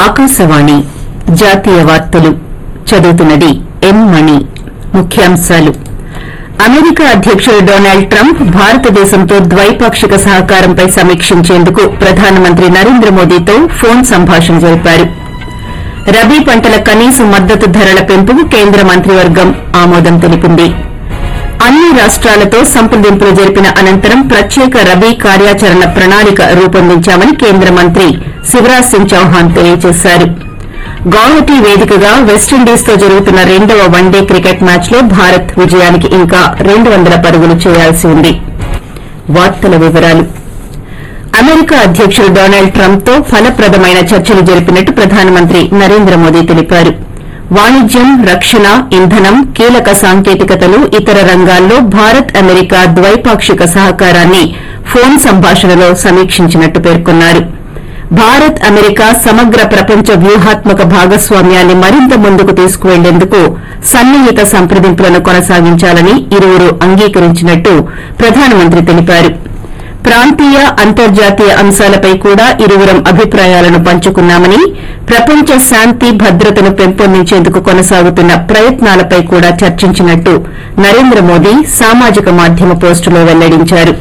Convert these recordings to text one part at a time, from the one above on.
ఆకాశవాణి జాతీయ వార్తలు చదువుతున్నది ఎం మణి ముఖ్యాంశాలు అమెరికా అధ్యకుడు డొనాల్డ్ ట్రంప్ భారతదేశంతో ద్వైపాక్షిక సహకారంపై సమీక్షించేందుకు ప్రధానమంత్రి నరేంద్ర మోదీతో ఫోన్ సంభాషణ జరిపారు రబీ పంటల కనీస మద్దతు ధరల పెంపుకు కేంద్ర మంత్రివర్గం ఆమోదం తెలిపింది అన్ని రాష్ట్రాలతో సంప్రదింపులు జరిపిన అనంతరం ప్రత్యేక రబీ కార్యాచరణ ప్రణాళిక రూపొందించామని కేంద్ర మంత్రి శివరాజ్ సింగ్ చౌహాన్ తెలియజేశారు గౌహటి వేదికగా వెస్టిండీస్ తో జరుగుతున్న రెండవ వన్డే క్రికెట్ మ్యాచ్ లో భారత్ విజయానికి ఇంకా రెండు వందల పరుగులు చేయాల్సి ఉంది వార్తల వివరాలు అమెరికా అధ్యకుడు డొనాల్డ్ ట్రంప్ తో ఫలప్రదమైన చర్చలు జరిపినట్టు ప్రధానమంత్రి నరేంద్ర మోదీ తెలిపారు వాణిజ్యం రక్షణ ఇంధనం కీలక సాంకేతికతలు ఇతర రంగాల్లో భారత్ అమెరికా ద్వైపాక్షిక సహకారాన్ని ఫోన్ సంభాషణలో సమీక్షించినట్టు పేర్కొన్నారు భారత్ అమెరికా సమగ్ర ప్రపంచ వ్యూహాత్మక భాగస్వామ్యాన్ని మరింత ముందుకు తీసుకువెళ్లేందుకు సన్నిహిత సంప్రదింపులను కొనసాగించాలని ఇరువురు అంగీకరించినట్టు ప్రధానమంత్రి తెలిపారు ప్రాంతీయ అంతర్జాతీయ అంశాలపై కూడా ఇరువురం అభిప్రాయాలను పంచుకున్నామని ప్రపంచ శాంతి భద్రతను పెంపొందించేందుకు కొనసాగుతున్న ప్రయత్నాలపై కూడా చర్చించినట్టు నరేంద్ర మోదీ సామాజిక మాధ్యమ పోస్టులో వెల్లడించారు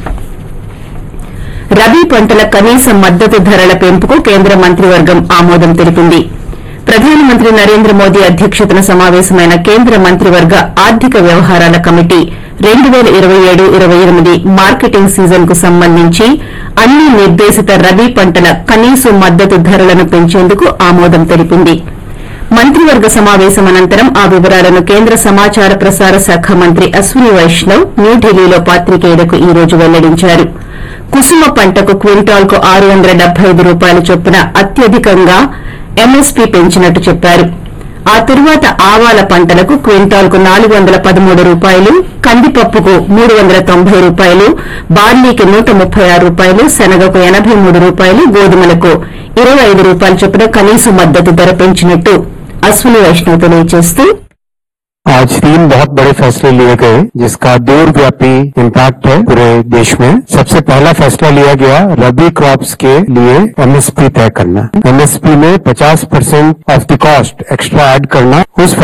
రబీ పంటల కనీస మద్దతు ధరల పెంపుకు కేంద్ర మంత్రివర్గం ఆమోదం తెలిపింది ప్రధానమంత్రి నరేంద్ర మోదీ అధ్యక్షతన సమావేశమైన కేంద్ర మంత్రివర్గ ఆర్థిక వ్యవహారాల కమిటీ రెండు పేల ఇరవై ఏడు ఇరవై ఎనిమిది మార్కెటింగ్ సీజన్ కు సంబంధించి అన్ని నిర్దేశిత రబీ పంటల కనీస మద్దతు ధరలను పెంచేందుకు ఆమోదం తెలిపింది మంత్రివర్గ సమావేశం అనంతరం ఆ వివరాలను కేంద్ర సమాచార ప్రసార శాఖ మంత్రి అశ్విని వైష్ణవ్ న్యూఢిల్లీలో పాత్రికేయులకు ఈ రోజు వెల్లడించారు కుసుమ పంటకు క్వింటాల్ కు ఆరు వందల డెబ్బై ఐదు రూపాయల చొప్పున అత్యధికంగా ఎంఎస్పీ పెంచినట్టు చెప్పారు ఆ తరువాత ఆవాల పంటలకు క్వింటాల్ కు నాలుగు వందల పదమూడు రూపాయలు కందిపప్పుకు మూడు వందల తొంభై రూపాయలు బార్లీకి నూట ముప్పై ఆరు రూపాయలు శనగకు ఎనబై మూడు రూపాయలు గోధుమలకు ఇరవై ఐదు రూపాయల చొప్పున కనీస మద్దతు ధర పెంచినట్టు అశ్విని వైష్ణవ్ తెలియజేస్తూ आज तीन बहुत बड़े फैसले लिए गए जिसका दूरव्यापी इम्पैक्ट है पूरे देश में सबसे पहला फैसला लिया गया रबी क्रॉप्स के लिए एमएसपी तय करना एमएसपी में 50 percent of the cost extra add करना उस